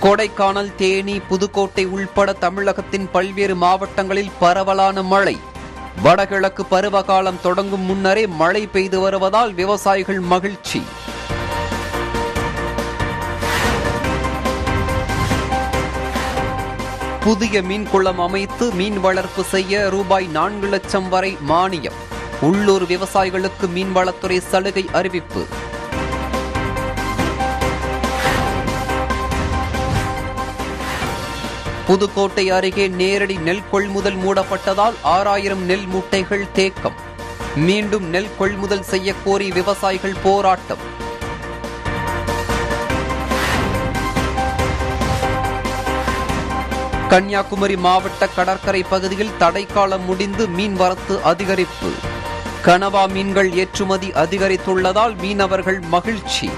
கொடைக்கானல் தேனி புதுக்கோட்டை உள்பட தமிழகத்தின் பல்வேறு மாவட்டங்களில் பரவலான மழை வடகிழக்கு பருவகாலம் தொடங்கும் முன்னரே மழை பெய்து வருவதால் விவசாயிகள் மகிழ்ச்சி புதிய மீன் குளம் அமைத்து மீன் வளர்ப்பு செய்ய ரூபாய் நான்கு லட்சம் வரை மானியம் உள்ளூர் விவசாயிகளுக்கு மீன்வளத்துறை சலுகை அறிவிப்பு புதுக்கோட்டை அருகே நேரடி நெல் கொள்முதல் மூடப்பட்டதால் ஆறாயிரம் நெல் மூட்டைகள் தேக்கம் மீண்டும் நெல் கொள்முதல் செய்ய கோரி விவசாயிகள் போராட்டம் கன்னியாகுமரி மாவட்ட கடற்கரை பகுதியில் தடைக்காலம் முடிந்து மீன் வரத்து அதிகரிப்பு கனவா மீன்கள் ஏற்றுமதி அதிகரித்துள்ளதால் மீனவர்கள் மகிழ்ச்சி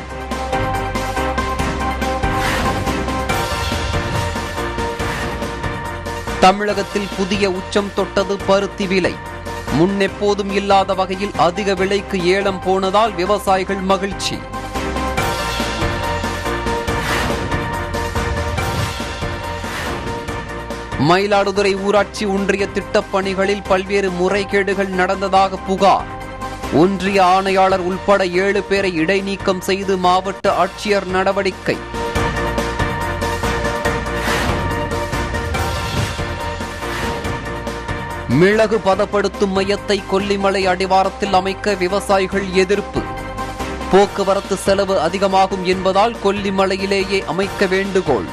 தமிழகத்தில் புதிய உச்சம் தொட்டது பருத்தி விலை முன்னெப்போதும் இல்லாத வகையில் அதிக விலைக்கு ஏலம் போனதால் விவசாயிகள் மகிழ்ச்சி மயிலாடுதுறை ஊராட்சி ஒன்றிய திட்டப் பணிகளில் பல்வேறு முறைகேடுகள் நடந்ததாக புகார் ஒன்றிய ஆணையாளர் உள்பட ஏழு பேரை இடைநீக்கம் செய்து மாவட்ட ஆட்சியர் நடவடிக்கை மிளகு பதப்படுத்தும் மையத்தை கொல்லிமலை அடிவாரத்தில் அமைக்க விவசாயிகள் எதிர்ப்பு போக்குவரத்து செலவு அதிகமாகும் என்பதால் கொல்லிமலையிலேயே அமைக்க வேண்டுகோள்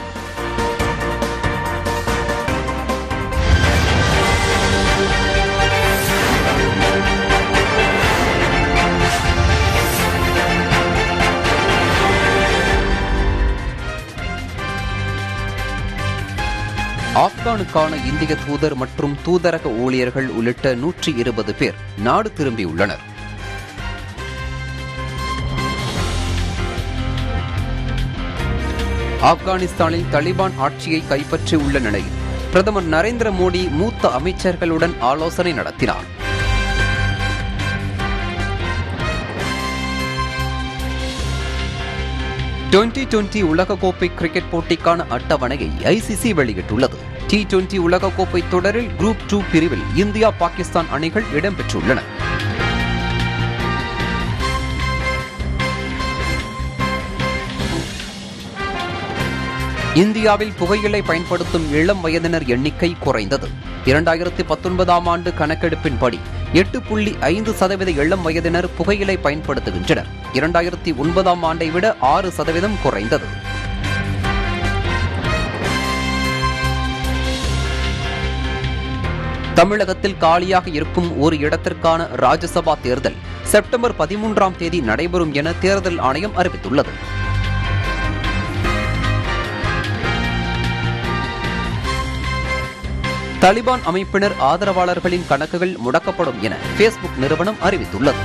ஆப்கானுக்கான இந்திய தூதர் மற்றும் தூதரக ஊழியர்கள் உள்ளிட்ட நூற்றி இருபது பேர் நாடு திரும்பியுள்ளனர் ஆப்கானிஸ்தானில் தலிபான் ஆட்சியை கைப்பற்றியுள்ள நிலையில் பிரதமர் நரேந்திர மோடி மூத்த அமைச்சர்களுடன் ஆலோசனை நடத்தினார் டுவெண்டி டுவெண்டி உலகக்கோப்பை கிரிக்கெட் போட்டிக்கான அட்டவணையை ஐசிசி வெளியிட்டுள்ளது டி டுவெண்டி உலகக்கோப்பை தொடரில் குரூப் டூ பிரிவில் இந்தியா பாகிஸ்தான் அணிகள் இடம்பெற்றுள்ளன இந்தியாவில் புகையிலை பயன்படுத்தும் இளம் வயதினர் எண்ணிக்கை குறைந்தது இரண்டாயிரத்தி பத்தொன்பதாம் ஆண்டு கணக்கெடுப்பின்படி எட்டு புள்ளி ஐந்து சதவீத இளம் வயதினர் புகையிலை பயன்படுத்துகின்றனர் இரண்டாயிரத்தி ஒன்பதாம் ஆண்டை விட ஆறு சதவீதம் குறைந்தது தமிழகத்தில் காலியாக இருக்கும் ஒரு இடத்திற்கான ராஜ்யசபா தேர்தல் செப்டம்பர் பதிமூன்றாம் தேதி நடைபெறும் என தேர்தல் ஆணையம் அறிவித்துள்ளது தலிபான் அமைப்பினர் ஆதரவாளர்களின் கணக்குகள் முடக்கப்படும் என பேஸ்புக் நிறுவனம் அறிவித்துள்ளது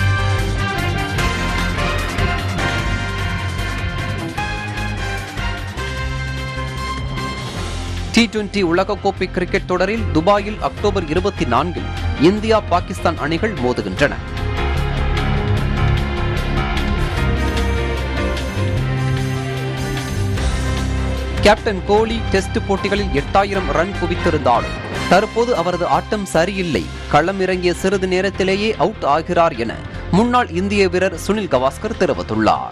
டி டுவெண்டி உலகக்கோப்பை கிரிக்கெட் தொடரில் துபாயில் அக்டோபர் இருபத்தி நான்கில் இந்தியா பாகிஸ்தான் அணிகள் மோதுகின்றன கேப்டன் கோலி டெஸ்ட் போட்டிகளில் எட்டாயிரம் ரன் குவித்திருந்தாலும் தற்போது அவரது ஆட்டம் சரியில்லை களம் இறங்கிய சிறிது நேரத்திலேயே அவுட் ஆகிறார் என முன்னாள் இந்திய வீரர் சுனில் கவாஸ்கர் தெரிவித்துள்ளார்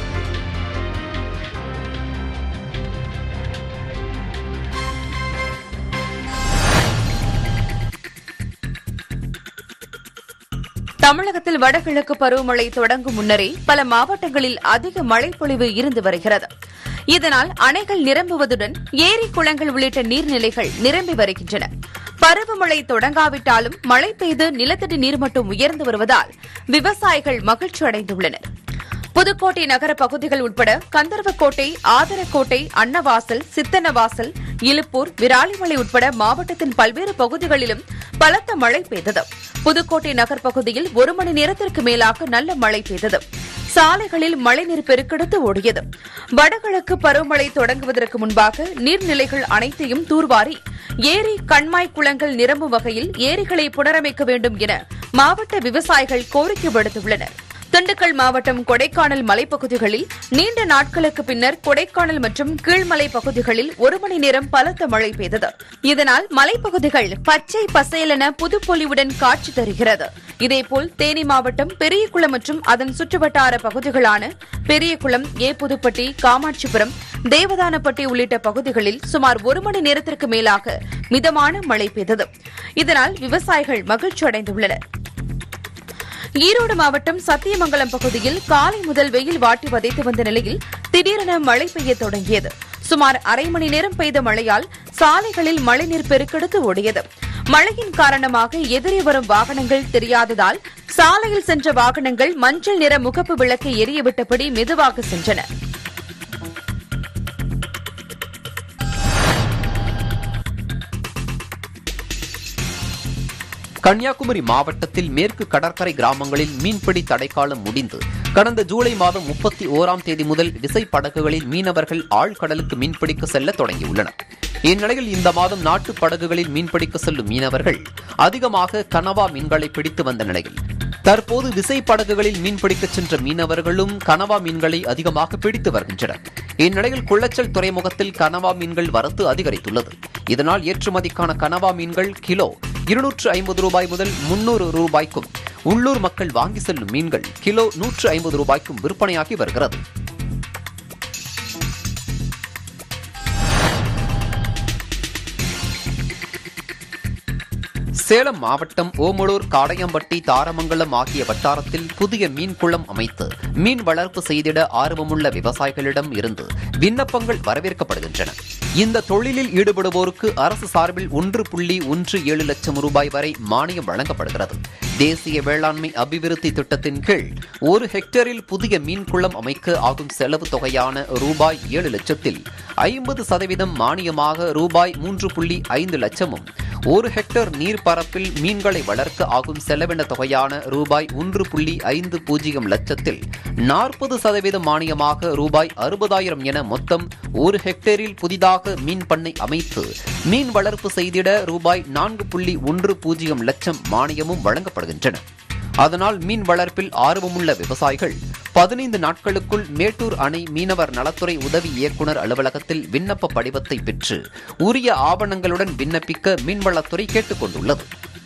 தமிழகத்தில் வடகிழக்கு பருவமழை தொடங்கும் முன்னரே பல மாவட்டங்களில் அதிக மழைப்பொழிவு இருந்து வருகிறது இதனால் அணைகள் நிரம்புவதுடன் ஏரி குளங்கள் உள்ளிட்ட நீர்நிலைகள் நிரம்பி வருகின்றன பருவமழை தொடங்காவிட்டாலும் மழை பெய்து நிலத்தடி நீர்மட்டம் உயர்ந்து வருவதால் விவசாயிகள் மகிழ்ச்சி அடைந்துள்ளனர் புதுக்கோட்டை நகர பகுதிகள் உட்பட கந்தர்வக்கோட்டை ஆதரக்கோட்டை அன்னவாசல் சித்தன்னவாசல் இலுப்பூர் விராலிமலை உட்பட மாவட்டத்தின் பல்வேறு பகுதிகளிலும் பலத்த மழை பெய்தது புதுக்கோட்டை நகர் பகுதியில் ஒரு மணி நேரத்திற்கு மேலாக நல்ல மழை பெய்தது சாலைகளில் மழைநீர் பெருக்கெடுத்து ஓடியது வடகிழக்கு பருவமழை தொடங்குவதற்கு முன்பாக நீர்நிலைகள் அனைத்தையும் தூர்வாரி ஏரி கண்மாய் குளங்கள் நிரம்பும் வகையில் ஏரிகளை புனரமைக்க வேண்டும் என மாவட்ட விவசாயிகள் கோரிக்கை விடுத்துள்ளனர் திண்டுக்கல் மாவட்டம் கொடைக்கானல் மலைப்பகுதிகளில் நீண்ட நாட்களுக்கு பின்னர் கொடைக்கானல் மற்றும் கீழ்மலை பகுதிகளில் ஒரு மணி நேரம் பலத்த மழை பெய்தது இதனால் மலைப்பகுதிகள் பச்சை பசேலென புதுப்பொலிவுடன் காட்சி தருகிறது இதேபோல் தேனி மாவட்டம் பெரியகுளம் மற்றும் அதன் சுற்றுவட்டார பகுதிகளான பெரியகுளம் ஏ புதுப்பட்டி காமாட்சிபுரம் தேவதானப்பட்டி உள்ளிட்ட பகுதிகளில் சுமார் ஒரு மணி நேரத்திற்கு மேலாக மிதமான மழை பெய்தது இதனால் விவசாயிகள் மகிழ்ச்சி அடைந்துள்ளனர் ஈரோடு மாவட்டம் சத்தியமங்கலம் பகுதியில் காலை முதல் வெயில் வாட்டி வதைத்து வந்த நிலையில் திடீரென மழை பெய்ய தொடங்கியது சுமார் அரை மணி நேரம் பெய்த மழையால் சாலைகளில் மழைநீர் பெருக்கெடுத்து ஓடியது மழையின் காரணமாக எதிரே வரும் வாகனங்கள் தெரியாததால் சாலையில் சென்ற வாகனங்கள் மஞ்சள் நிற முகப்பு விளக்கை எரியவிட்டபடி மெதுவாக சென்றன கன்னியாகுமரி மாவட்டத்தில் மேற்கு கடற்கரை கிராமங்களில் மீன்பிடி தடைக்காலம் முடிந்து கடந்த ஜூலை மாதம் முப்பத்தி ஓராம் தேதி முதல் விசைப்படகுகளில் மீனவர்கள் ஆழ்கடலுக்கு மீன்பிடிக்க செல்ல தொடங்கியுள்ளனர் இந்நிலையில் இந்த மாதம் நாட்டு படகுகளில் மீன்பிடிக்க செல்லும் மீனவர்கள் அதிகமாக கனவா மீன்களை பிடித்து வந்த நிலையில் தற்போது விசைப்படகுகளில் மீன்பிடிக்க சென்ற மீனவர்களும் கனவா மீன்களை அதிகமாக பிடித்து வருகின்றனர் இந்நிலையில் குள்ளச்சல் துறைமுகத்தில் கனவா மீன்கள் வரத்து அதிகரித்துள்ளது இதனால் ஏற்றுமதிக்கான கனவா மீன்கள் கிலோ இருநூற்று ஐம்பது ரூபாய் முதல் முன்னூறு ரூபாய்க்கும் உள்ளூர் மக்கள் வாங்கி செல்லும் மீன்கள் கிலோ நூற்று ஐம்பது ரூபாய்க்கும் விற்பனையாகி வருகிறது சேலம் மாவட்டம் ஓமலூர் காடையம்பட்டி தாரமங்கலம் ஆகிய வட்டாரத்தில் புதிய மீன் குளம் அமைத்து மீன் வளர்ப்பு செய்திட ஆர்வமுள்ள விவசாயிகளிடம் இருந்து விண்ணப்பங்கள் வரவேற்கப்படுகின்றன இந்த தொழிலில் ஈடுபடுவோருக்கு அரசு சார்பில் ஒன்று புள்ளி ஒன்று ஏழு லட்சம் ரூபாய் வரை மானியம் வழங்கப்படுகிறது தேசிய வேளாண்மை அபிவிருத்தி திட்டத்தின் கீழ் ஒரு ஹெக்டேரில் புதிய மீன் குளம் அமைக்க ஆகும் செலவு தொகையான ரூபாய் ஏழு லட்சத்தில் ஐம்பது சதவீதம் மானியமாக ரூபாய் மூன்று புள்ளி ஐந்து லட்சமும் ஒரு ஹெக்டேர் நீர்ப்பரப்பில் மீன்களை வளர்க்க ஆகும் செலவின தொகையான ரூபாய் ஒன்று புள்ளி ஐந்து பூஜ்ஜியம் லட்சத்தில் நாற்பது சதவீதம் மானியமாக ரூபாய் அறுபதாயிரம் என மொத்தம் ஒரு ஹெக்டேரில் புதிதாக மீன் பண்ணை அமைத்து மீன் வளர்ப்பு செய்திட ரூபாய் நான்கு புள்ளி ஒன்று பூஜ்ஜியம் லட்சம் மானியமும் வழங்கப்படுகின்றன அதனால் மீன் வளர்ப்பில் ஆர்வமுள்ள விவசாயிகள் பதினைந்து நாட்களுக்குள் மேட்டூர் அணை மீனவர் நலத்துறை உதவி இயக்குநர் அலுவலகத்தில் விண்ணப்ப படிவத்தை பெற்று உரிய ஆவணங்களுடன் விண்ணப்பிக்க மீன்வளத்துறை கேட்டுக் கொண்டுள்ளது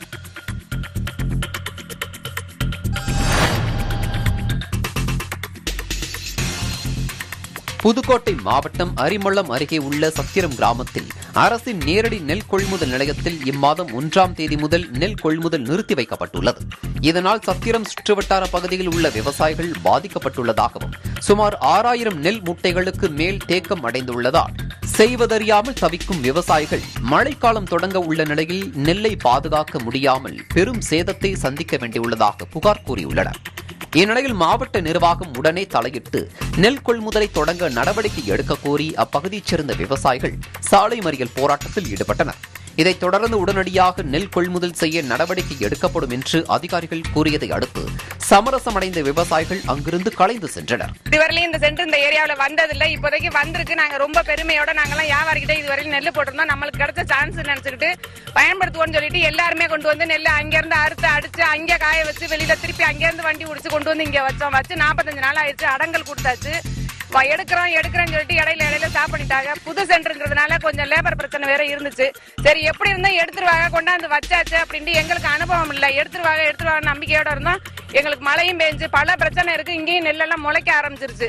புதுக்கோட்டை மாவட்டம் அரிமளம் அருகே உள்ள சத்திரம் கிராமத்தில் அரசின் நேரடி நெல் கொள்முதல் நிலையத்தில் இம்மாதம் ஒன்றாம் தேதி முதல் நெல் கொள்முதல் நிறுத்தி வைக்கப்பட்டுள்ளது இதனால் சத்திரம் சுற்றுவட்டார பகுதியில் உள்ள விவசாயிகள் பாதிக்கப்பட்டுள்ளதாகவும் சுமார் ஆறாயிரம் நெல் மூட்டைகளுக்கு மேல் தேக்கம் அடைந்துள்ளதால் செய்வதறியாமல் தவிக்கும் விவசாயிகள் மழைக்காலம் தொடங்க உள்ள நிலையில் நெல்லை பாதுகாக்க முடியாமல் பெரும் சேதத்தை சந்திக்க வேண்டியுள்ளதாக புகார் கூறியுள்ளனர் இந்நிலையில் மாவட்ட நிர்வாகம் உடனே தலையிட்டு நெல் கொள்முதலை தொடங்க நடவடிக்கை எடுக்க கோரி அப்பகுதியைச் சேர்ந்த விவசாயிகள் சாலை மறியல் போராட்டத்தில் ஈடுபட்டனர் இதைத் தொடர்ந்து உடனடியாக நெல் கொள்முதல் செய்ய நடவடிக்கை எடுக்கப்படும் என்று அதிகாரிகள் கூறியதை அடுத்து சமரசமடைந்த விவசாயிகள் அங்கிருந்து கலைந்து சென்றனர் இதுவரையிலும் இந்த சென்டர் இந்த ஏரியாவில் வந்ததில்லை இப்போதைக்கு வந்திருக்கு நாங்க ரொம்ப பெருமையோட நாங்கெல்லாம் வியாபாரிகிட்ட இதுவரையிலும் நெல் போட்டிருந்தோம் நம்மளுக்கு கிடைச்ச சான்ஸ் நினைச்சுக்கிட்டு பயன்படுத்துவோம்னு சொல்லிட்டு எல்லாருமே கொண்டு வந்து நெல் அங்கிருந்து அறுத்து அடிச்சு அங்கே காய வச்சு வெளியில திருப்பி அங்கேருந்து வண்டி உடிச்சு கொண்டு வந்து இங்க வச்சோம் வச்சு நாற்பத்தஞ்சு நாள் ஆயிடுச்சு அடங்கல் கொடுத்தாச்சு வ- எடுக்கிறோம் எடுக்கிறேன்னு சொல்லிட்டு இடையில இடையில ஸ்டாப் பண்ணிட்டாங்க புது சென்டர்ன்றதுனால கொஞ்சம் லேபர் பிரச்சனை வேற இருந்துச்சு சரி எப்படி இருந்தா எடுத்துருவாங்க கொண்டாந்து வச்சாச்சு அப்படின்ட்டு எங்களுக்கு அனுபவம் இல்லை எடுத்துருவாங்க எடுத்துருவாங்க நம்பிக்கையோட இருந்தோம் எங்களுக்கு மழையும் பெஞ்சு பல பிரச்சனை இருக்கு இங்கேயும் நெல்லெல்லாம் முளைக்க ஆரம்பிச்சிருச்சு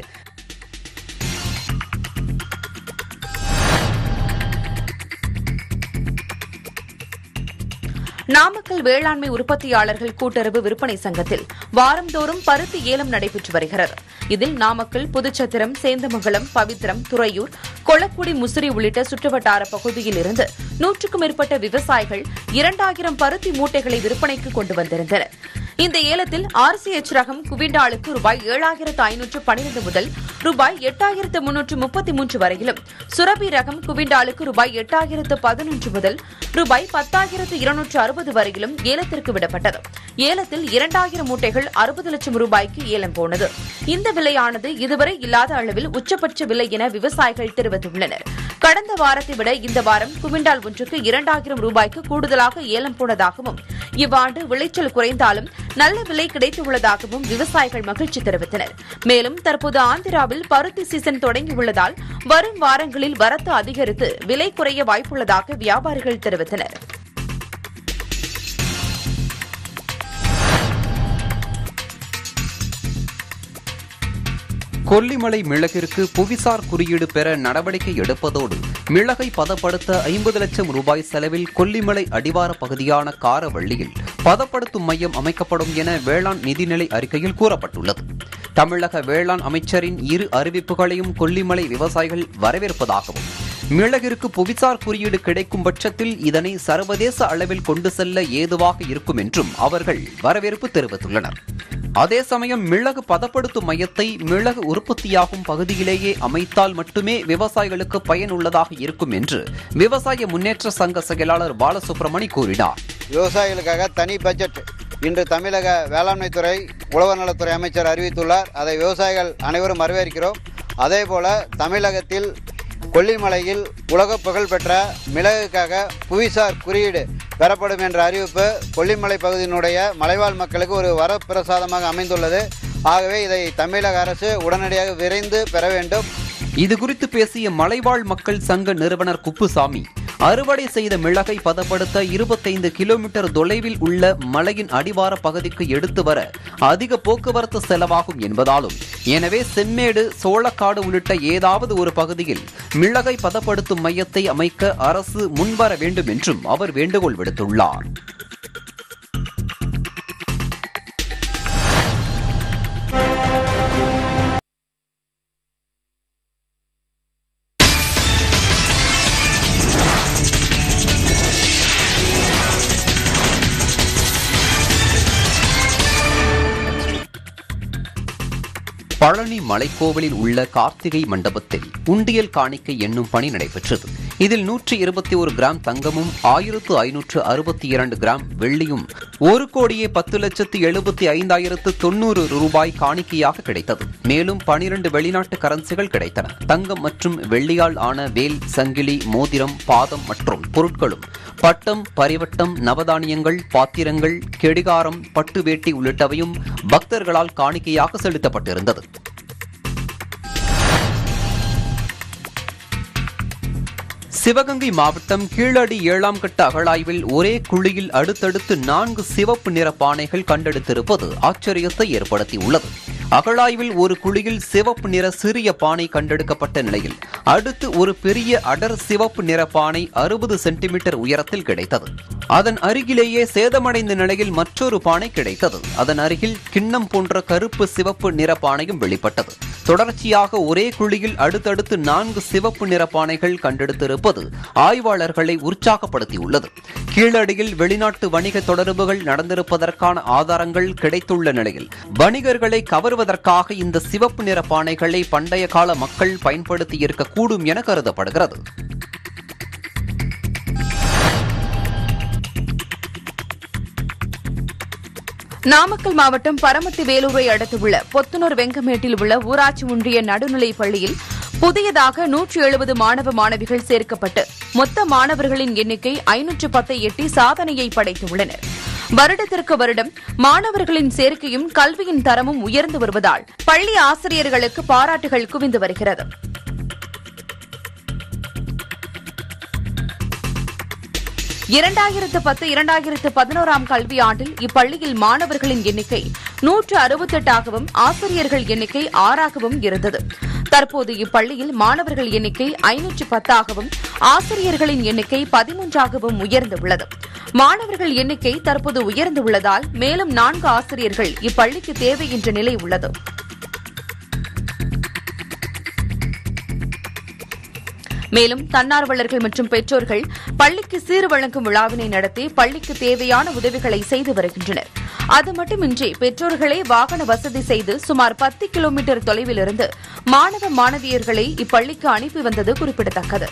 நாமக்கல் வேளாண்மை உற்பத்தியாளர்கள் கூட்டுறவு விற்பனை சங்கத்தில் வாரந்தோறும் பருத்தி ஏலம் நடைபெற்று வருகிறது இதில் நாமக்கல் புதுச்சத்திரம் சேந்தமங்கலம் பவித்திரம் துறையூர் கொளக்குடி முசிறி உள்ளிட்ட சுற்றுவட்டார பகுதியில் இருந்து நூற்றுக்கும் மேற்பட்ட விவசாயிகள் இரண்டாயிரம் பருத்தி மூட்டைகளை விற்பனைக்கு கொண்டு வந்திருந்தனர் இந்த ஏலத்தில் ஆர்சிஎச் ரகம் குவிண்டாலுக்கு ரூபாய் ஏழாயிரத்து ஐநூற்று பனிரெண்டு முதல் ரூபாய் எட்டாயிரத்து முன்னூற்று முப்பத்தி மூன்று வரையிலும் சுரபி ரகம் குவிண்டாலுக்கு ரூபாய் எட்டாயிரத்து பதினொன்று முதல் ரூபாய் பத்தாயிரத்து இருநூற்று அறுபது வரையிலும் ஏலத்திற்கு விடப்பட்டது ஏலத்தில் இரண்டாயிரம் மூட்டைகள் அறுபது லட்சம் ரூபாய்க்கு ஏலம் போனது இந்த விலையானது இதுவரை இல்லாத அளவில் உச்சபட்ச விலை என விவசாயிகள் தெரிவித்துள்ளனர் கடந்த வாரத்தை விட இந்த வாரம் குவிண்டால் ஒன்றுக்கு இரண்டாயிரம் ரூபாய்க்கு கூடுதலாக ஏலம் போனதாகவும் இவ்வாண்டு விளைச்சல் குறைந்தாலும் நல்ல விலை கிடைத்துள்ளதாகவும் விவசாயிகள் மகிழ்ச்சி தெரிவித்தனர் மேலும் தற்போது ஆந்திராவில் பருத்தி சீசன் தொடங்கியுள்ளதால் வரும் வாரங்களில் வரத்து அதிகரித்து விலை குறைய வாய்ப்புள்ளதாக வியாபாரிகள் தெரிவித்தனர் கொல்லிமலை மிளகிற்கு புவிசார் குறியீடு பெற நடவடிக்கை எடுப்பதோடு மிளகை பதப்படுத்த ஐம்பது லட்சம் ரூபாய் செலவில் கொல்லிமலை அடிவார பகுதியான காரவள்ளியில் பதப்படுத்தும் மையம் அமைக்கப்படும் என வேளாண் நிதிநிலை அறிக்கையில் கூறப்பட்டுள்ளது தமிழக வேளாண் அமைச்சரின் இரு அறிவிப்புகளையும் கொல்லிமலை விவசாயிகள் வரவேற்பதாகவும் மிளகிற்கு புவிசார் குறியீடு கிடைக்கும் பட்சத்தில் இதனை சர்வதேச அளவில் கொண்டு செல்ல ஏதுவாக இருக்கும் என்றும் அவர்கள் வரவேற்பு தெரிவித்துள்ளனர் அதே சமயம் மிளகு பதப்படுத்தும் மையத்தை மிளகு உற்பத்தியாகும் பகுதியிலேயே அமைத்தால் மட்டுமே விவசாயிகளுக்கு பயனுள்ளதாக இருக்கும் என்று விவசாய முன்னேற்ற சங்க செயலாளர் பாலசுப்ரமணி கூறினார் விவசாயிகளுக்காக தனி பட்ஜெட் இன்று தமிழக வேளாண்மைத்துறை உழவர் நலத்துறை அமைச்சர் அறிவித்துள்ளார் அதை விவசாயிகள் அனைவரும் வரவேற்கிறோம் அதேபோல தமிழகத்தில் கொல்லிமலையில் உலக புகழ்பெற்ற மிளகுக்காக புவிசார் குறியீடு பெறப்படும் என்ற அறிவிப்பு கொல்லிமலை பகுதியினுடைய மலைவாழ் மக்களுக்கு ஒரு வரப்பிரசாதமாக அமைந்துள்ளது ஆகவே இதை தமிழக அரசு உடனடியாக விரைந்து பெற வேண்டும் இது குறித்து பேசிய மலைவாழ் மக்கள் சங்க நிறுவனர் குப்புசாமி அறுவடை செய்த மிளகை பதப்படுத்த இருபத்தைந்து கிலோமீட்டர் தொலைவில் உள்ள மலையின் அடிவார பகுதிக்கு எடுத்து வர அதிக போக்குவரத்து செலவாகும் என்பதாலும் எனவே செம்மேடு சோளக்காடு உள்ளிட்ட ஏதாவது ஒரு பகுதியில் மிளகை பதப்படுத்தும் மையத்தை அமைக்க அரசு முன்வர வேண்டும் என்றும் அவர் வேண்டுகோள் விடுத்துள்ளார் பழனி மலைக்கோவிலில் உள்ள கார்த்திகை மண்டபத்தில் உண்டியல் காணிக்கை என்னும் பணி நடைபெற்றது இதில் நூற்றி இருபத்தி ஒரு கிராம் தங்கமும் ஆயிரத்து ஐநூற்று அறுபத்தி இரண்டு கிராம் வெள்ளியும் ஒரு கோடியே பத்து லட்சத்து எழுபத்தி ஐந்தாயிரத்து தொன்னூறு ரூபாய் காணிக்கையாக கிடைத்தது மேலும் பனிரண்டு வெளிநாட்டு கரன்சிகள் கிடைத்தன தங்கம் மற்றும் வெள்ளியால் ஆன வேல் சங்கிலி மோதிரம் பாதம் மற்றும் பொருட்களும் பட்டம் பரிவட்டம் நவதானியங்கள் பாத்திரங்கள் கெடிகாரம் பட்டு வேட்டி உள்ளிட்டவையும் பக்தர்களால் காணிக்கையாக செலுத்தப்பட்டிருந்தது சிவகங்கை மாவட்டம் கீழடி ஏழாம் கட்ட அகழாய்வில் ஒரே குழியில் அடுத்தடுத்து நான்கு சிவப்பு நிற பானைகள் கண்டெடுத்திருப்பது ஆச்சரியத்தை ஏற்படுத்தியுள்ளது அகழாய்வில் ஒரு குழியில் சிவப்பு நிற சிறிய பானை கண்டெடுக்கப்பட்ட நிலையில் அடுத்து ஒரு பெரிய அடர் சிவப்பு நிற பானை அறுபது சென்டிமீட்டர் உயரத்தில் கிடைத்தது அதன் அருகிலேயே சேதமடைந்த நிலையில் மற்றொரு பானை கிடைத்தது அதன் அருகில் கிண்ணம் போன்ற கருப்பு சிவப்பு நிற பானையும் வெளிப்பட்டது தொடர்ச்சியாக ஒரே குழியில் அடுத்தடுத்து நான்கு சிவப்பு நிற பானைகள் கண்டெடுத்திருப்பது ஆய்வாளர்களை உற்சாகப்படுத்தியுள்ளது கீழடியில் வெளிநாட்டு வணிக தொடர்புகள் நடந்திருப்பதற்கான ஆதாரங்கள் கிடைத்துள்ள நிலையில் வணிகர்களை கவர்வதற்காக இந்த சிவப்பு நிற பானைகளை பண்டைய கால மக்கள் பயன்படுத்தி இருக்கக்கூடும் என கருதப்படுகிறது நாமக்கல் மாவட்டம் பரமத்தி வேலூரை அடுத்துள்ள பொத்துனூர் வெங்கமேட்டில் உள்ள ஊராட்சி ஒன்றிய நடுநிலைப் பள்ளியில் புதியதாக நூற்றி எழுபது மாணவ மாணவிகள் சேர்க்கப்பட்டு மொத்த மாணவர்களின் எண்ணிக்கை ஐநூற்று பத்தை எட்டி சாதனையை படைத்துள்ளனர் வருடத்திற்கு வருடம் மாணவர்களின் சேர்க்கையும் கல்வியின் தரமும் உயர்ந்து வருவதால் பள்ளி ஆசிரியர்களுக்கு பாராட்டுகள் குவிந்து வருகிறது இரண்டாயிரத்து பத்து இரண்டாயிரத்து பதினோராம் கல்வியாண்டில் இப்பள்ளியில் மாணவர்களின் எண்ணிக்கை நூற்று அறுபத்தெட்டாகவும் ஆசிரியர்கள் எண்ணிக்கை ஆறாகவும் இருந்தது தற்போது இப்பள்ளியில் மாணவர்கள் எண்ணிக்கை ஐநூற்று பத்தாகவும் ஆசிரியர்களின் எண்ணிக்கை பதிமூன்றாகவும் உயர்ந்துள்ளது மாணவர்கள் எண்ணிக்கை தற்போது உயர்ந்துள்ளதால் மேலும் நான்கு ஆசிரியர்கள் இப்பள்ளிக்கு தேவை என்ற நிலை உள்ளது மேலும் தன்னார்வலர்கள் மற்றும் பெற்றோர்கள் பள்ளிக்கு சீர் வழங்கும் விழாவினை நடத்தி பள்ளிக்கு தேவையான உதவிகளை செய்து வருகின்றனர் அது மட்டுமின்றி பெற்றோர்களே வாகன வசதி செய்து சுமார் பத்து கிலோமீட்டர் தொலைவிலிருந்து மாணவ மாணவியர்களை இப்பள்ளிக்கு அனுப்பி வந்தது குறிப்பிடத்தக்கது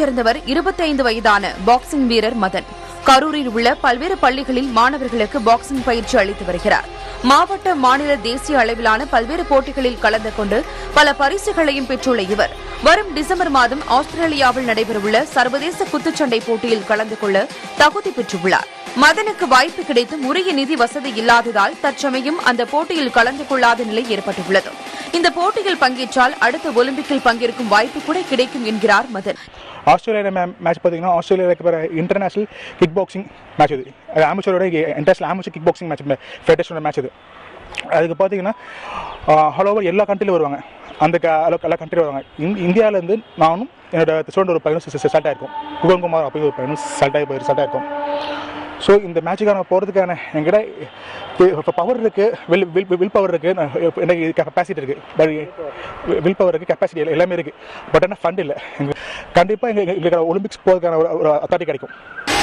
சேர்ந்தவர் இருபத்தைந்து வயதான பாக்ஸிங் வீரர் மதன் கரூரில் உள்ள பல்வேறு பள்ளிகளில் மாணவர்களுக்கு பாக்ஸிங் பயிற்சி அளித்து வருகிறார் மாவட்ட மாநில தேசிய அளவிலான பல்வேறு போட்டிகளில் கலந்து கொண்டு பல பரிசுகளையும் பெற்றுள்ள இவர் வரும் டிசம்பர் மாதம் ஆஸ்திரேலியாவில் நடைபெறவுள்ள சர்வதேச குத்துச்சண்டை போட்டியில் கலந்து கொள்ள தகுதி பெற்றுள்ளார் மதனுக்கு வாய்ப்பு கிடைத்தும் உரிய நிதி வசதி இல்லாததால் தற்சமயம் அந்த போட்டியில் கலந்து கொள்ளாத நிலை ஏற்பட்டுள்ளது இந்த போட்டியில் பங்கேற்றால் அடுத்த ஒலிம்பிக்கில் பங்கேற்கும் வாய்ப்பு கூட கிடைக்கும் என்கிறார் மதன் ஆஸ்திரேலியா மே மேட்ச் பார்த்தீங்கன்னா ஆஸ்திரேலியாவுக்கு பிற இன்டர்நேஷனல் கிக் பாக்ஸிங் மேட்ச் இது அது ஆமச்சரோட international amateur kick boxing match ஃபெடரேஷனோட மேட்ச் இது அதுக்கு பார்த்தீங்கன்னா ஆல் ஓவர் எல்லா கண்ட்ரிலும் வருவாங்க அந்த க- அளவுக்கு எல்லா கண்ட்ரி வருவாங்க இந் இந்தியாவிலேருந்து நானும் என்னோட ஸ்டூடெண்ட் ஒரு பையனும் செலக்ட் ஆயிருக்கும் குகன்குமார் அப்படி ஒரு பையனும் செலக்ட் ஆகி போய் செலக்ட் ஆயிருக்கும் ஸோ இந்த மேட்சுக்கான போகிறதுக்கான என்கிட்ட இப்போ பவர் இருக்குது வில் வில் வில் பவர் இருக்குது எனக்கு கெப்பாசிட்டி இருக்குது பட் வில் பவர் இருக்குது கெப்பாசிட்டி எல்லாமே இருக்குது பட் ஆனால் ஃபண்ட் இல்லை எங்கள் கண்டிப்பாக எங்கள் எங்களுக்கு ஒலிம்பிக்ஸ் போகிறதுக்கான ஒரு ஒரு அத்தாரிட்டி கிடைக்கும்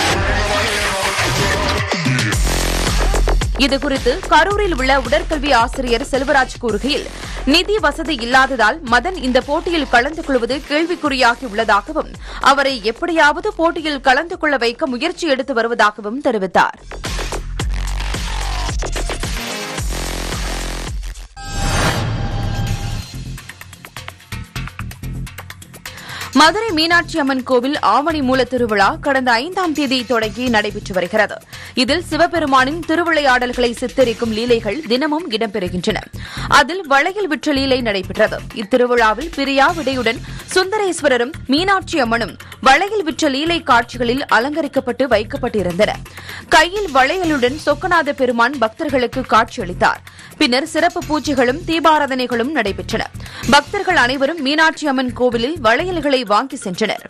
இதுகுறித்து கரூரில் உள்ள உடற்கல்வி ஆசிரியர் செல்வராஜ் கூறுகையில் நிதி வசதி இல்லாததால் மதன் இந்த போட்டியில் கலந்து கொள்வது கேள்விக்குறியாகி உள்ளதாகவும் அவரை எப்படியாவது போட்டியில் கலந்து கொள்ள வைக்க முயற்சி எடுத்து வருவதாகவும் தெரிவித்தார் மதுரை மீனாட்சி அம்மன் கோவில் ஆவணி மூல திருவிழா கடந்த ஐந்தாம் தேதி தொடங்கி நடைபெற்று வருகிறது இதில் சிவபெருமானின் திருவிளையாடல்களை சித்தரிக்கும் லீலைகள் தினமும் இடம்பெறுகின்றன அதில் வளையல் விற்ற லீலை நடைபெற்றது இத்திருவிழாவில் பிரியா விடையுடன் சுந்தரேஸ்வரரும் மீனாட்சி அம்மனும் வளையல் விற்ற லீலை காட்சிகளில் அலங்கரிக்கப்பட்டு வைக்கப்பட்டிருந்தன கையில் வளையலுடன் சொக்கநாத பெருமான் பக்தர்களுக்கு காட்சியளித்தார் பின்னர் சிறப்பு பூஜைகளும் தீபாராதனைகளும் நடைபெற்றன பக்தர்கள் அனைவரும் மீனாட்சி அம்மன் கோவிலில் வளையல்களை வாங்கி சென்றனர்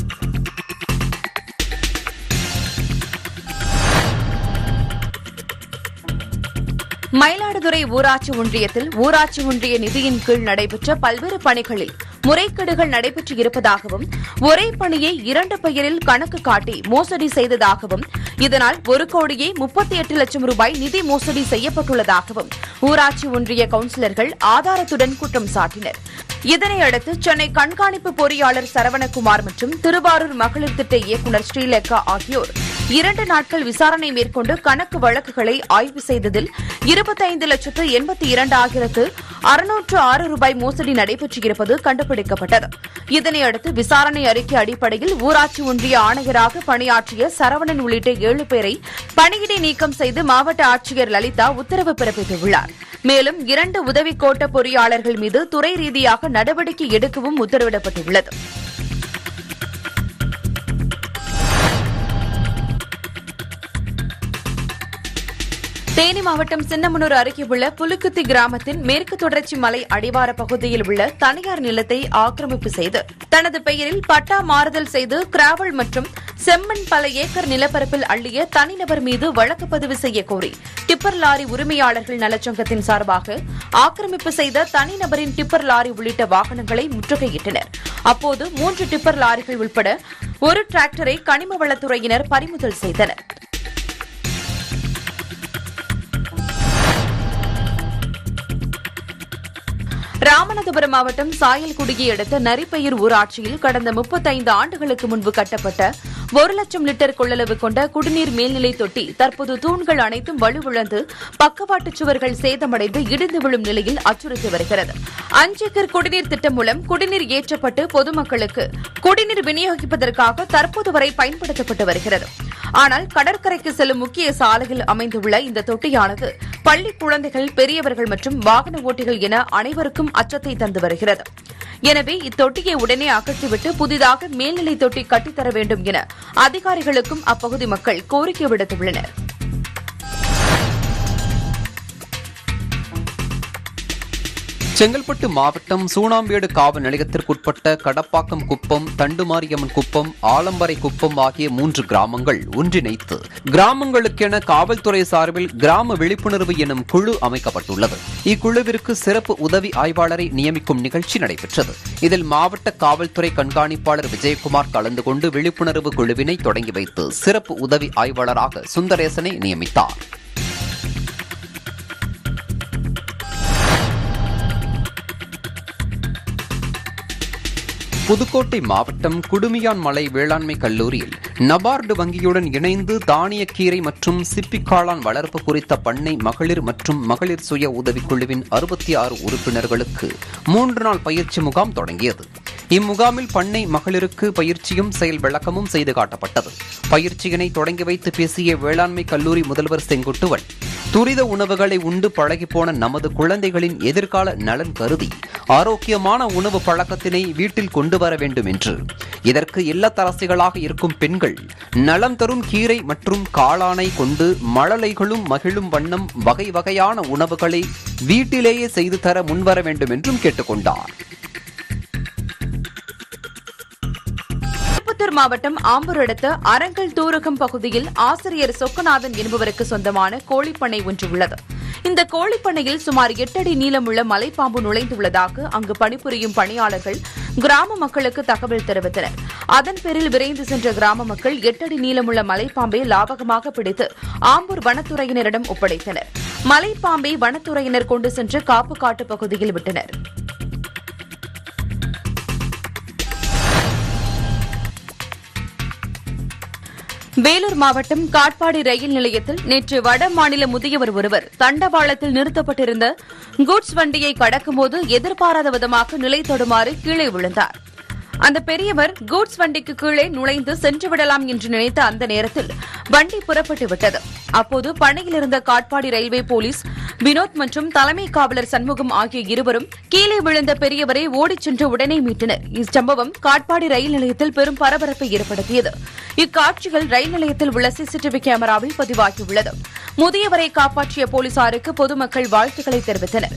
மயிலாடுதுறை ஊராட்சி ஒன்றியத்தில் ஊராட்சி ஒன்றிய நிதியின் கீழ் நடைபெற்ற பல்வேறு பணிகளில் முறைகேடுகள் நடைபெற்று இருப்பதாகவும் ஒரே பணியை இரண்டு பெயரில் கணக்கு காட்டி மோசடி செய்ததாகவும் இதனால் ஒரு கோடியே முப்பத்தி எட்டு லட்சம் ரூபாய் நிதி மோசடி செய்யப்பட்டுள்ளதாகவும் ஊராட்சி ஒன்றிய கவுன்சிலர்கள் ஆதாரத்துடன் குற்றம் சாட்டினர் இதனையடுத்து சென்னை கண்காணிப்பு பொறியாளர் சரவணகுமார் மற்றும் திருவாரூர் மகளிர் திட்ட இயக்குநர் ஸ்ரீலேகா ஆகியோர் இரண்டு நாட்கள் விசாரணை மேற்கொண்டு கணக்கு வழக்குகளை ஆய்வு செய்ததில் இருபத்தைந்து லட்சத்து எண்பத்தி இரண்டாயிரத்து அறுநூற்று ஆறு ரூபாய் மோசடி நடைபெற்றிருப்பது கண்டுபிடிக்கப்பட்டது இதனையடுத்து விசாரணை அறிக்கை அடிப்படையில் ஊராட்சி ஒன்றிய ஆணையராக பணியாற்றிய சரவணன் உள்ளிட்ட ஏழு பேரை பணியிடை நீக்கம் செய்து மாவட்ட ஆட்சியர் லலிதா உத்தரவு பிறப்பித்துள்ளார் மேலும் இரண்டு உதவி கோட்ட பொறியாளர்கள் மீது துறை ரீதியாக நடவடிக்கை எடுக்கவும் உத்தரவிடப்பட்டுள்ளது தேனி மாவட்டம் சின்னமனூர் அருகே உள்ள புலுக்குத்தி கிராமத்தின் மேற்கு தொடர்ச்சி மலை அடிவார பகுதியில் உள்ள தனியார் நிலத்தை ஆக்கிரமிப்பு செய்து தனது பெயரில் பட்டா மாறுதல் செய்து கிராவல் மற்றும் செம்மண் பல ஏக்கர் நிலப்பரப்பில் அள்ளிய தனிநபர் மீது வழக்கு பதிவு செய்ய கோரி டிப்பர் லாரி உரிமையாளர்கள் நலச்சங்கத்தின் சார்பாக ஆக்கிரமிப்பு செய்த தனிநபரின் டிப்பர் லாரி உள்ளிட்ட வாகனங்களை முற்றுகையிட்டனர் அப்போது மூன்று டிப்பர் லாரிகள் உட்பட ஒரு டிராக்டரை கனிம வளத்துறையினர் பறிமுதல் செய்தனர் ராமநாதபுரம் மாவட்டம் சாயல்குடியை அடுத்த நரிப்பயிர் ஊராட்சியில் கடந்த முப்பத்தைந்து ஆண்டுகளுக்கு முன்பு கட்டப்பட்ட ஒரு லட்சம் லிட்டர் கொள்ளளவு கொண்ட குடிநீர் மேல்நிலை தொட்டி தற்போது தூண்கள் அனைத்தும் வலுவிழந்து பக்கவாட்டு சுவர்கள் சேதமடைந்து இடிந்து விழும் நிலையில் அச்சுறுத்தி வருகிறது அஞ்சேக்கர் குடிநீர் திட்டம் மூலம் குடிநீர் ஏற்றப்பட்டு பொதுமக்களுக்கு குடிநீர் விநியோகிப்பதற்காக தற்போது வரை பயன்படுத்தப்பட்டு வருகிறது ஆனால் கடற்கரைக்கு செல்லும் முக்கிய சாலையில் அமைந்துள்ள இந்த தொட்டியானது பள்ளி குழந்தைகள் பெரியவர்கள் மற்றும் வாகன ஓட்டிகள் என அனைவருக்கும் அச்சத்தை தந்து வருகிறது எனவே இத்தொட்டியை உடனே அகற்றிவிட்டு புதிதாக மேல்நிலை தொட்டி கட்டித்தர வேண்டும் என அதிகாரிகளுக்கும் அப்பகுதி மக்கள் கோரிக்கை விடுத்துள்ளனர் செங்கல்பட்டு மாவட்டம் சூனாம்பேடு காவல் நிலையத்திற்குட்பட்ட கடப்பாக்கம் குப்பம் தண்டுமாரியம்மன் குப்பம் ஆலம்பரை குப்பம் ஆகிய மூன்று கிராமங்கள் ஒன்றிணைத்து கிராமங்களுக்கென காவல்துறை சார்பில் கிராம விழிப்புணர்வு எனும் குழு அமைக்கப்பட்டுள்ளது இக்குழுவிற்கு சிறப்பு உதவி ஆய்வாளரை நியமிக்கும் நிகழ்ச்சி நடைபெற்றது இதில் மாவட்ட காவல்துறை கண்காணிப்பாளர் விஜயகுமார் கலந்து கொண்டு விழிப்புணர்வு குழுவினை தொடங்கி வைத்து சிறப்பு உதவி ஆய்வாளராக சுந்தரேசனை நியமித்தார் புதுக்கோட்டை மாவட்டம் குடுமியான் மலை வேளாண்மை கல்லூரியில் நபார்டு வங்கியுடன் இணைந்து தானியக்கீரை மற்றும் சிப்பிக்காளான் வளர்ப்பு குறித்த பண்ணை மகளிர் மற்றும் மகளிர் சுய உதவிக்குழுவின் அறுபத்தி ஆறு உறுப்பினர்களுக்கு மூன்று நாள் பயிற்சி முகாம் தொடங்கியது இம்முகாமில் பண்ணை மகளிருக்கு பயிற்சியும் செயல் விளக்கமும் செய்து காட்டப்பட்டது பயிற்சியினை தொடங்கி வைத்து பேசிய வேளாண்மை கல்லூரி முதல்வர் செங்குட்டுவன் துரித உணவுகளை உண்டு பழகிப்போன நமது குழந்தைகளின் எதிர்கால நலன் கருதி ஆரோக்கியமான உணவு பழக்கத்தினை வீட்டில் கொண்டு வர வேண்டும் என்று இதற்கு இல்லத்தரசிகளாக இருக்கும் பெண்கள் நலம் தரும் கீரை மற்றும் காளானை கொண்டு மழலைகளும் மகிழும் வண்ணம் வகை வகையான உணவுகளை வீட்டிலேயே செய்து தர முன்வர வேண்டும் என்றும் கேட்டுக்கொண்டார் திருப்பத்தூர் மாவட்டம் ஆம்பூர் அடுத்த அரங்கல் தூரகம் பகுதியில் ஆசிரியர் சொக்கநாதன் என்பவருக்கு சொந்தமான கோழிப்பண்ணை ஒன்று உள்ளது இந்த கோழிப்பண்ணையில் சுமார் எட்டடி நீளமுள்ள மலைப்பாம்பு நுழைந்துள்ளதாக அங்கு பணிபுரியும் பணியாளர்கள் கிராம மக்களுக்கு தகவல் தெரிவித்தனர் அதன் பேரில் விரைந்து சென்ற கிராம மக்கள் எட்டடி நீளமுள்ள மலைப்பாம்பை லாபகமாக பிடித்து ஆம்பூர் வனத்துறையினரிடம் ஒப்படைத்தனர் மலைப்பாம்பை வனத்துறையினர் கொண்டு சென்று காப்பு காட்டு பகுதியில் விட்டனர் வேலூர் மாவட்டம் காட்பாடி ரயில் நிலையத்தில் நேற்று வட மாநில முதியவர் ஒருவர் தண்டவாளத்தில் நிறுத்தப்பட்டிருந்த கூட்ஸ் வண்டியை கடக்கும்போது எதிர்பாராத விதமாக நிலை தொடுமாறு கீழே விழுந்தார் அந்த பெரியவர் கூட்ஸ் வண்டிக்கு கீழே நுழைந்து சென்று விடலாம் என்று நினைத்த அந்த நேரத்தில் வண்டி புறப்பட்டு விட்டது அப்போது பணியில் இருந்த காட்பாடி ரயில்வே போலீஸ் வினோத் மற்றும் தலைமை காவலர் சண்முகம் ஆகிய இருவரும் கீழே விழுந்த பெரியவரை ஓடிச் சென்று உடனே மீட்டனர் இச்சம்பவம் காட்பாடி ரயில் நிலையத்தில் பெரும் பரபரப்பை ஏற்படுத்தியது இக்காட்சிகள் ரயில் நிலையத்தில் உள்ள சிசிடிவி கேமராவில் பதிவாகியுள்ளது முதியவரை காப்பாற்றிய போலீசாருக்கு பொதுமக்கள் வாழ்த்துக்களை தெரிவித்தனர்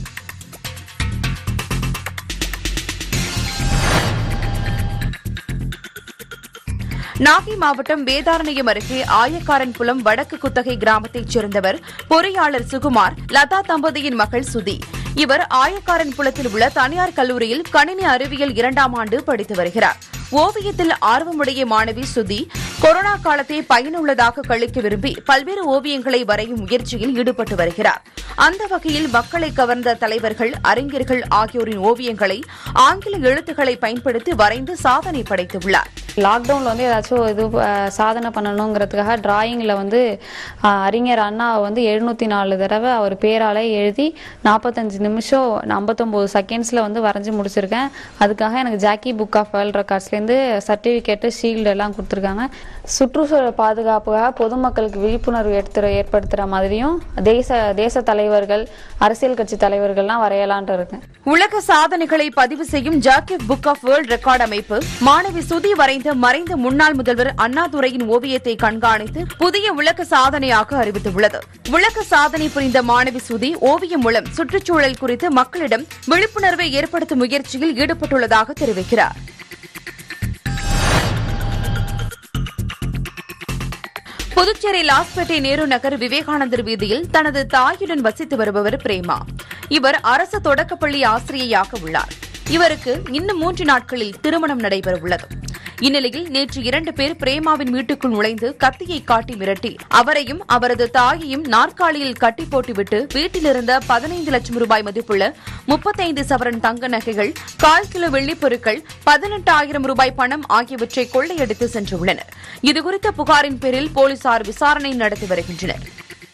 நாகை மாவட்டம் வேதாரண்யம் அருகே ஆயக்காரன்புலம் வடக்கு குத்தகை கிராமத்தைச் சேர்ந்தவர் பொறியாளர் சுகுமார் லதா தம்பதியின் மகள் சுதி இவர் ஆயக்காரன்புலத்தில் உள்ள தனியார் கல்லூரியில் கணினி அறிவியல் இரண்டாம் ஆண்டு படித்து வருகிறார் ஓவியத்தில் ஆர்வமுடைய மாணவி சுதி கொரோனா காலத்தை பயனுள்ளதாக கழிக்க விரும்பி பல்வேறு ஓவியங்களை வரையும் முயற்சியில் ஈடுபட்டு வருகிறார் அந்த வகையில் மக்களை கவர்ந்த தலைவர்கள் அறிஞர்கள் ஆகியோரின் ஓவியங்களை ஆங்கில எழுத்துக்களை பயன்படுத்தி வரைந்து சாதனை படைத்துள்ளார் லாக்டவுனில் வந்து ஏதாச்சும் இது அஹ், சாதனை பண்ணணுங்கிறதுக்காக டிராயிங்கில் வந்து அஹ், அறிஞர் அண்ணா வந்து எழுநூற்றி நாலு தடவை அவர் பேரால் எழுதி நாற்பத்தஞ்சு நிமிஷம் ஐம்பத்தொம்போது செகண்ட்ஸில் வந்து வரைஞ்சி முடிச்சிருக்கேன் அதுக்காக எனக்கு ஜாக்கி புக் ஆஃப் வேர்ல்ட் ரெக்கார்ட்ஸ்லேருந்து சர்டிஃபிகேட்டு ஷீல்டு எல்லாம் கொடுத்துருக்காங்க சுற்றுச்சூழல் பாதுகாப்புக்காக பொதுமக்களுக்கு விழிப்புணர்வு எடுத்துற ஏற்படுத்துகிற மாதிரியும் தேச தேச தலைவர்கள் அரசியல் கட்சி தலைவர்கள்லாம் வரையலான்ட்டு இருக்கேன் உலக சாதனைகளை பதிவு செய்யும் Jackie book of world record அமைப்பு மாணவி சுதி வரைந்த மறைந்த முன்னாள் முதல்வர் அண்ணாதுரையின் ஓவியத்தை கண்காணித்து புதிய உலக சாதனையாக அறிவித்துள்ளது உலக சாதனை புரிந்த மாணவி சுதி ஓவியம் மூலம் சுற்றுச்சூழல் குறித்து மக்களிடம் விழிப்புணர்வை ஏற்படுத்தும் முயற்சியில் ஈடுபட்டுள்ளதாக தெரிவிக்கிறார் புதுச்சேரி லாஸ்பேட்டை நேரு நகர் விவேகானந்தர் வீதியில் தனது தாயுடன் வசித்து வருபவர் பிரேமா இவர் அரசு தொடக்கப்பள்ளி ஆசிரியையாக உள்ளார் இவருக்கு இன்னும் மூன்று நாட்களில் திருமணம் நடைபெறவுள்ளது இந்நிலையில் நேற்று இரண்டு பேர் பிரேமாவின் வீட்டுக்குள் நுழைந்து கத்தியை காட்டி மிரட்டி அவரையும் அவரது தாயையும் நாற்காலியில் கட்டி போட்டுவிட்டு வீட்டிலிருந்த பதினைந்து லட்சம் ரூபாய் மதிப்புள்ள முப்பத்தைந்து சவரன் தங்க நகைகள் கால் கிலோ வெள்ளிப் பொருட்கள் பதினெட்டாயிரம் ரூபாய் பணம் ஆகியவற்றை கொள்ளையடித்து சென்றுள்ளனர் இதுகுறித்த புகாரின் பேரில் போலீசார் விசாரணை நடத்தி வருகின்றனர்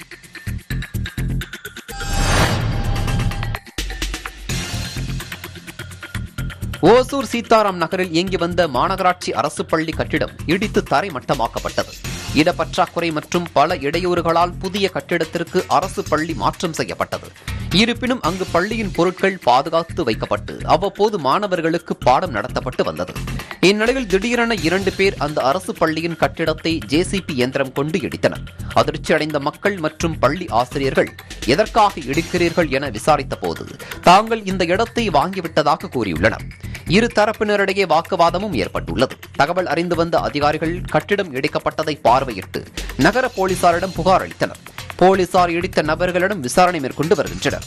ஓசூர் சீதாராம் நகரில் இயங்கி வந்த மாநகராட்சி அரசு பள்ளி கட்டிடம் இடித்து தரைமட்டமாக்கப்பட்டது இடப்பற்றாக்குறை மற்றும் பல இடையூறுகளால் புதிய கட்டிடத்திற்கு அரசு பள்ளி மாற்றம் செய்யப்பட்டது இருப்பினும் அங்கு பள்ளியின் பொருட்கள் பாதுகாத்து வைக்கப்பட்டு அவ்வப்போது மாணவர்களுக்கு பாடம் நடத்தப்பட்டு வந்தது இந்நிலையில் திடீரென இரண்டு பேர் அந்த அரசு பள்ளியின் கட்டிடத்தை ஜேசிபி இயந்திரம் கொண்டு இடித்தனர் அதிர்ச்சி அடைந்த மக்கள் மற்றும் பள்ளி ஆசிரியர்கள் எதற்காக இடிக்கிறீர்கள் என விசாரித்த போது தாங்கள் இந்த இடத்தை வாங்கிவிட்டதாக கூறியுள்ளனர் இரு தரப்பினரிடையே வாக்குவாதமும் ஏற்பட்டுள்ளது தகவல் அறிந்து வந்த அதிகாரிகள் கட்டிடம் இடிக்கப்பட்டதை பார்வையிட்டு நகர போலீசாரிடம் புகார் அளித்தனர் போலீசார் இடித்த நபர்களிடம் விசாரணை மேற்கொண்டு வருகின்றனர்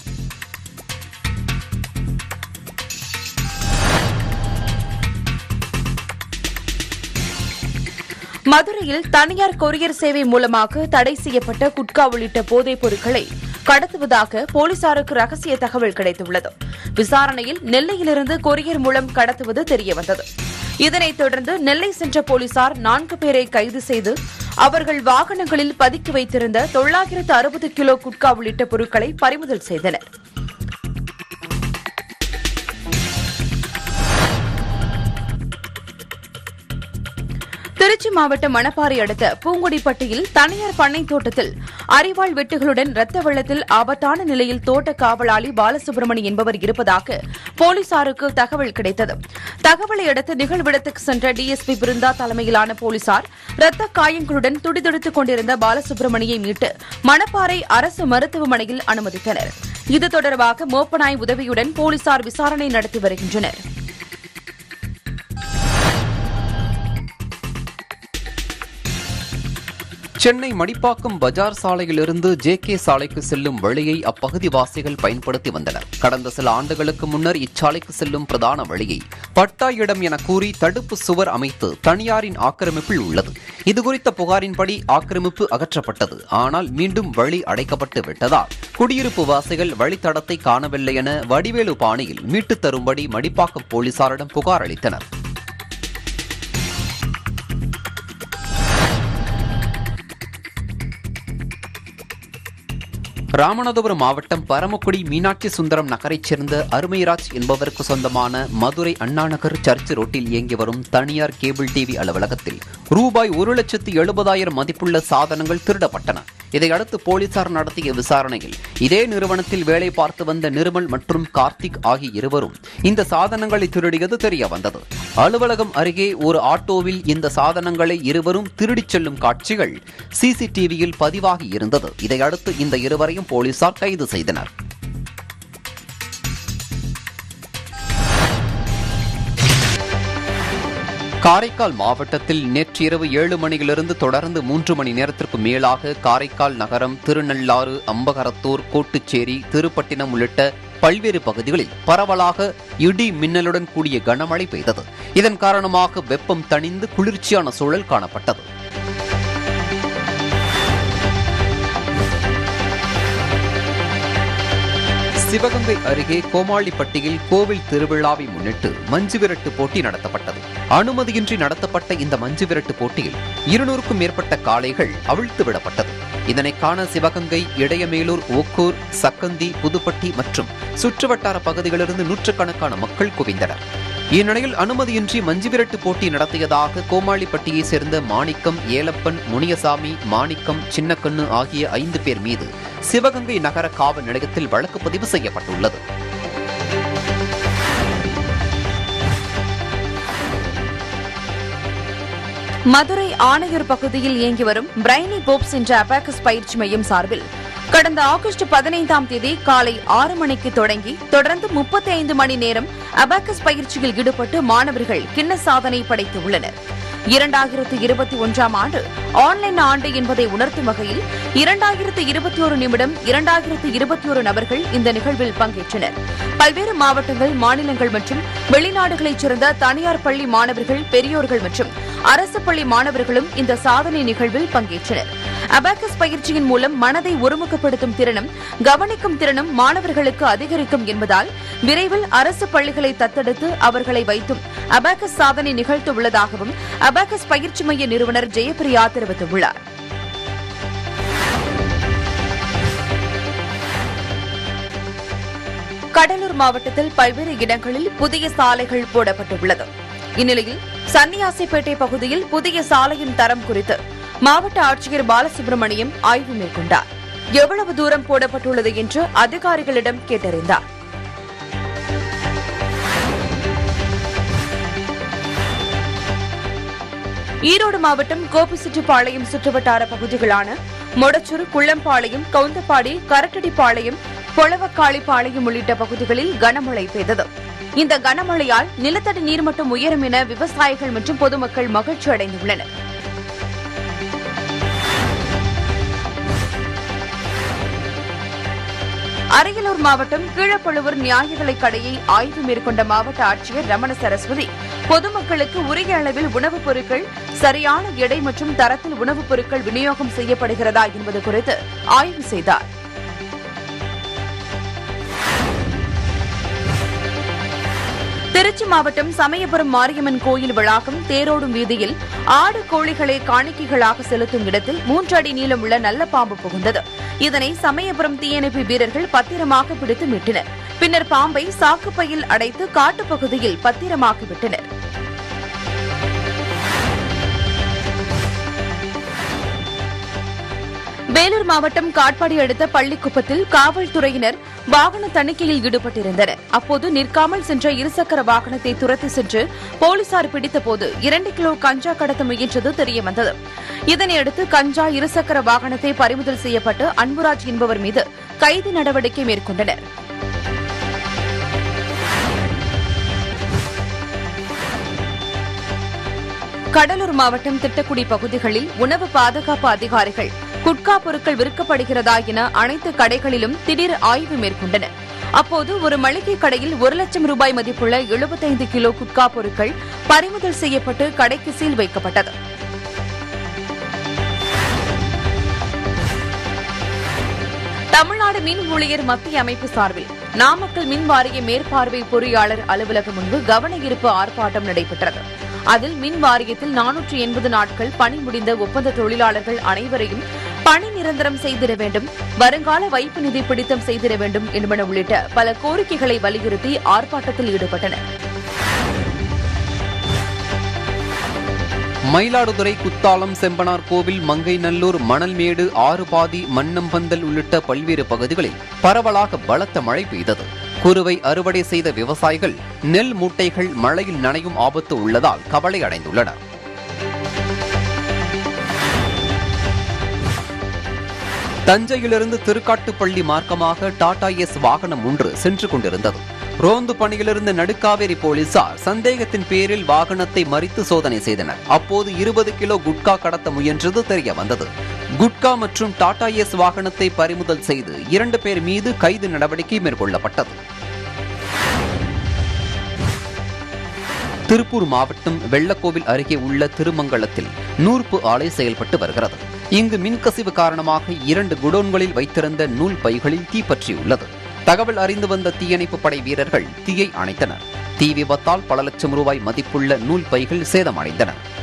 மதுரையில் தனியார் கொரியர் சேவை மூலமாக தடை செய்யப்பட்ட குட்கா உள்ளிட்ட போதைப் பொருட்களை கடத்துவதாக போலீசாருக்கு ரகசிய தகவல் கிடைத்துள்ளது விசாரணையில் நெல்லையிலிருந்து கொரியர் மூலம் கடத்துவது தெரியவந்தது இதனைத் தொடர்ந்து நெல்லை சென்ற போலீசார் நான்கு பேரை கைது செய்து அவர்கள் வாகனங்களில் பதுக்கி வைத்திருந்த தொள்ளாயிரத்து அறுபது கிலோ குட்கா உள்ளிட்ட பொருட்களை பறிமுதல் செய்தனர் திருச்சி மாவட்டம் மணப்பாறை அடுத்த பூங்குடிப்பட்டியில் தனியார் பண்ணை தோட்டத்தில் அரிவாள் வெட்டுகளுடன் ரத்த வெள்ளத்தில் ஆபத்தான நிலையில் தோட்ட காவலாளி பாலசுப்ரமணி என்பவர் இருப்பதாக போலீசாருக்கு தகவல் கிடைத்தது தகவலை அடுத்து நிகழ்விடத்துக்கு சென்ற டிஎஸ்பி பிருந்தா தலைமையிலான போலீசார் ரத்த காயங்களுடன் துடிதுடித்துக் கொண்டிருந்த பாலசுப்ரமணியை மீட்டு மணப்பாறை அரசு மருத்துவமனையில் அனுமதித்தனர் இது தொடர்பாக மோப்பனாய் உதவியுடன் போலீசார் விசாரணை நடத்தி வருகின்றனர் சென்னை மடிப்பாக்கம் பஜார் சாலையிலிருந்து ஜே கே சாலைக்கு செல்லும் வழியை அப்பகுதி வாசிகள் பயன்படுத்தி வந்தனர் கடந்த சில ஆண்டுகளுக்கு முன்னர் இச்சாலைக்கு செல்லும் பிரதான வழியை பட்டா இடம் என கூறி தடுப்பு சுவர் அமைத்து தனியாரின் ஆக்கிரமிப்பில் உள்ளது இதுகுறித்த புகாரின்படி ஆக்கிரமிப்பு அகற்றப்பட்டது ஆனால் மீண்டும் வழி அடைக்கப்பட்டு விட்டதால் குடியிருப்பு வாசிகள் வழித்தடத்தை காணவில்லை என வடிவேலு பாணியில் மீட்டுத் தரும்படி மடிப்பாக்கம் போலீசாரிடம் புகார் அளித்தனர் ராமநாதபுரம் மாவட்டம் பரமக்குடி மீனாட்சி சுந்தரம் நகரைச் சேர்ந்த அருமைராஜ் என்பவருக்கு சொந்தமான மதுரை அண்ணாநகர் சர்ச் ரோட்டில் இயங்கி வரும் தனியார் கேபிள் டிவி அலுவலகத்தில் ரூபாய் ஒரு லட்சத்து எழுபதாயிரம் மதிப்புள்ள சாதனங்கள் திருடப்பட்டன இதையடுத்து போலீசார் நடத்திய விசாரணையில் இதே நிறுவனத்தில் வேலை பார்த்து வந்த நிர்மல் மற்றும் கார்த்திக் ஆகிய இருவரும் இந்த சாதனங்களை திருடியது தெரிய வந்தது அலுவலகம் அருகே ஒரு ஆட்டோவில் இந்த சாதனங்களை இருவரும் திருடிச் செல்லும் காட்சிகள் சிசிடிவியில் பதிவாகி இருந்தது இதையடுத்து இந்த இருவரையும் போலீசார் கைது செய்தனர் காரைக்கால் மாவட்டத்தில் நேற்று இரவு ஏழு மணியிலிருந்து தொடர்ந்து மூன்று மணி நேரத்திற்கு மேலாக காரைக்கால் நகரம் திருநள்ளாறு அம்பகரத்தூர் கோட்டுச்சேரி திருப்பட்டினம் உள்ளிட்ட பல்வேறு பகுதிகளில் பரவலாக இடி மின்னலுடன் கூடிய கனமழை பெய்தது இதன் காரணமாக வெப்பம் தணிந்து குளிர்ச்சியான சூழல் காணப்பட்டது சிவகங்கை அருகே கோமாளிப்பட்டியில் கோவில் திருவிழாவை முன்னிட்டு மஞ்சு விரட்டு போட்டி நடத்தப்பட்டது அனுமதியின்றி நடத்தப்பட்ட இந்த மஞ்சு விரட்டு போட்டியில் இருநூறுக்கும் மேற்பட்ட காளைகள் அவிழ்த்து விடப்பட்டது இதனை காண சிவகங்கை இடையமேலூர் ஓக்கூர் சக்கந்தி புதுப்பட்டி மற்றும் சுற்றுவட்டார பகுதிகளிலிருந்து நூற்றுக்கணக்கான மக்கள் குவிந்தனர் இந்நிலையில் அனுமதியின்றி மஞ்சு விரட்டு போட்டி நடத்தியதாக கோமாளிப்பட்டியைச் சேர்ந்த மாணிக்கம் ஏலப்பன் முனியசாமி மாணிக்கம் சின்னக்கண்ணு ஆகிய ஐந்து பேர் மீது சிவகங்கை நகர காவல் நிலையத்தில் வழக்கு பதிவு செய்யப்பட்டுள்ளது மதுரை ஆணையூர் பகுதியில் இயங்கி வரும் பிரைனி போப்ஸ் என்ற அபாக்கஸ் பயிற்சி மையம் சார்பில் கடந்த ஆகஸ்ட் பதினைந்தாம் தேதி காலை ஆறு மணிக்கு தொடங்கி தொடர்ந்து முப்பத்தி ஐந்து மணி நேரம் அபாக்கஸ் பயிற்சியில் ஈடுபட்டு மாணவர்கள் கிண்ண சாதனை படைத்துள்ளனர் இரண்டாயிரத்து இருபத்தி ஒன்றாம் ஆண்டு ஆன்லைன் ஆண்டு என்பதை உணர்த்தும் வகையில் இரண்டாயிரத்து இருபத்தி ஒரு நிமிடம் இரண்டாயிரத்து இருபத்தி ஒரு நபர்கள் இந்த நிகழ்வில் பங்கேற்றனர் பல்வேறு மாவட்டங்கள் மாநிலங்கள் மற்றும் வெளிநாடுகளைச் சேர்ந்த தனியார் பள்ளி மாணவர்கள் பெரியோர்கள் மற்றும் அரசு பள்ளி மாணவர்களும் இந்த சாதனை நிகழ்வில் பங்கேற்றனர் அபாக்கஸ் பயிற்சியின் மூலம் மனதை ஒருமுகப்படுத்தும் திறனும் கவனிக்கும் திறனும் மாணவர்களுக்கு அதிகரிக்கும் என்பதால் விரைவில் அரசு பள்ளிகளை தத்தெடுத்து அவர்களை வைத்தும் அபாக்கஸ் சாதனை நிகழ்த்த உள்ளதாகவும் அபாக்கஸ் பயிற்சி மைய நிறுவனர் ஜெயபிரியா தெரிவித்துள்ளார் கடலூர் மாவட்டத்தில் பல்வேறு இடங்களில் புதிய சாலைகள் போடப்பட்டுள்ளது இந்நிலையில் சன்னியாசிப்பேட்டை பகுதியில் புதிய சாலையின் தரம் குறித்து மாவட்ட ஆட்சியர் பாலசுப்ரமணியம் ஆய்வு மேற்கொண்டார் எவ்வளவு தூரம் போடப்பட்டுள்ளது என்று அதிகாரிகளிடம் கேட்டறிந்தார் ஈரோடு மாவட்டம் கோபிச்செட்டிப்பாளையம் சுற்றுவட்டார பகுதிகளான மொடச்சூர் குள்ளம்பாளையம் கவுந்தப்பாடி கரட்டடிப்பாளையம் பொளவக்காளிப்பாளையம் உள்ளிட்ட பகுதிகளில் கனமழை பெய்தது இந்த கனமழையால் நிலத்தடி நீர்மட்டம் உயரும் என விவசாயிகள் மற்றும் பொதுமக்கள் மகிழ்ச்சி அடைந்துள்ளனர் அரியலூர் மாவட்டம் கீழப்பழுவூர் நியாய விலைக் கடையை ஆய்வு மேற்கொண்ட மாவட்ட ஆட்சியர் ரமண சரஸ்வதி பொதுமக்களுக்கு உரிய அளவில் உணவுப் பொருட்கள் சரியான எடை மற்றும் தரத்தில் உணவுப் பொருட்கள் விநியோகம் செய்யப்படுகிறதா என்பது குறித்து ஆய்வு செய்தார் திருச்சி மாவட்டம் சமயபுரம் மாரியம்மன் கோயில் வளாகம் தேரோடும் வீதியில் ஆடு கோழிகளை காணிக்கைகளாக செலுத்தும் இடத்தில் மூன்று அடி நீளம் உள்ள நல்ல பாம்பு புகுந்தது இதனை சமயபுரம் தீயணைப்பு வீரர்கள் பத்திரமாக பிடித்து மீட்டனர் பின்னர் பாம்பை சாக்குப்பையில் அடைத்து காட்டுப்பகுதியில் பத்திரமாக்கி விட்டனர் வேலூர் மாவட்டம் காட்பாடி அடுத்த பள்ளிக்குப்பத்தில் காவல்துறையினர் வாகன தணிக்கையில் ஈடுபட்டிருந்தனர் அப்போது நிற்காமல் சென்ற இருசக்கர வாகனத்தை துரத்தி சென்று போலீசார் பிடித்தபோது இரண்டு கிலோ கஞ்சா கடத்த முயன்றது தெரியவந்தது இதனையடுத்து கஞ்சா இருசக்கர வாகனத்தை பறிமுதல் செய்யப்பட்டு அன்புராஜ் என்பவர் மீது கைது நடவடிக்கை மேற்கொண்டனர் கடலூர் மாவட்டம் திட்டக்குடி பகுதிகளில் உணவு பாதுகாப்பு அதிகாரிகள் குட்கா பொருட்கள் விற்கப்படுகிறதா என அனைத்து கடைகளிலும் திடீர் ஆய்வு மேற்கொண்டனர் அப்போது ஒரு மளிகை கடையில் ஒரு லட்சம் ரூபாய் மதிப்புள்ள 75 கிலோ குட்கா பொருட்கள் பறிமுதல் செய்யப்பட்டு கடைக்கு சீல் வைக்கப்பட்டது தமிழ்நாடு மின் ஊழியர் மத்திய அமைப்பு சார்பில் நாமக்கல் மின் வாரிய மேற்பார்வை பொறியாளர் அலுவலகம் முன்பு கவன ஈர்ப்பு ஆர்ப்பாட்டம் நடைபெற்றது அதில் மின் வாரியத்தில் நானூற்று எண்பது நாட்கள் பணி முடிந்த ஒப்பந்த தொழிலாளர்கள் அனைவரையும் பணி நிரந்தரம் செய்திட வேண்டும் வருங்கால வைப்பு நிதி பிடித்தம் செய்திட வேண்டும் என்பன உள்ளிட்ட பல கோரிக்கைகளை வலியுறுத்தி ஆர்ப்பாட்டத்தில் ஈடுபட்டனர் மயிலாடுதுறை குத்தாலம் செம்பனார் கோவில் மங்கைநல்லூர் மணல்மேடு ஆறுபாதி மன்னம்பந்தல் உள்ளிட்ட பல்வேறு பகுதிகளில் பரவலாக பலத்த மழை பெய்தது குறுவை அறுவடை செய்த விவசாயிகள் நெல் மூட்டைகள் மழையில் நனையும் ஆபத்து உள்ளதால் கவலை அடைந்துள்ளனர் தஞ்சையிலிருந்து திருக்காட்டுப்பள்ளி மார்க்கமாக டாடா எஸ் வாகனம் ஒன்று சென்று கொண்டிருந்தது ரோந்து பணியிலிருந்த நடுக்காவேரி போலீசார் சந்தேகத்தின் பேரில் வாகனத்தை மறித்து சோதனை செய்தனர் அப்போது இருபது கிலோ குட்கா கடத்த முயன்றது தெரிய வந்தது குட்கா மற்றும் டாடா எஸ் வாகனத்தை பறிமுதல் செய்து இரண்டு பேர் மீது கைது நடவடிக்கை மேற்கொள்ளப்பட்டது திருப்பூர் மாவட்டம் வெள்ளக்கோவில் அருகே உள்ள திருமங்கலத்தில் நூற்பு ஆலை செயல்பட்டு வருகிறது இங்கு மின்கசிவு காரணமாக இரண்டு குடோன்களில் வைத்திருந்த நூல் பைகளில் தீப்பற்றியுள்ளது தகவல் அறிந்து வந்த தீயணைப்பு படை வீரர்கள் தீயை அணைத்தனர் தீ விபத்தால் பல லட்சம் ரூபாய் மதிப்புள்ள நூல் பைகள் சேதமடைந்தன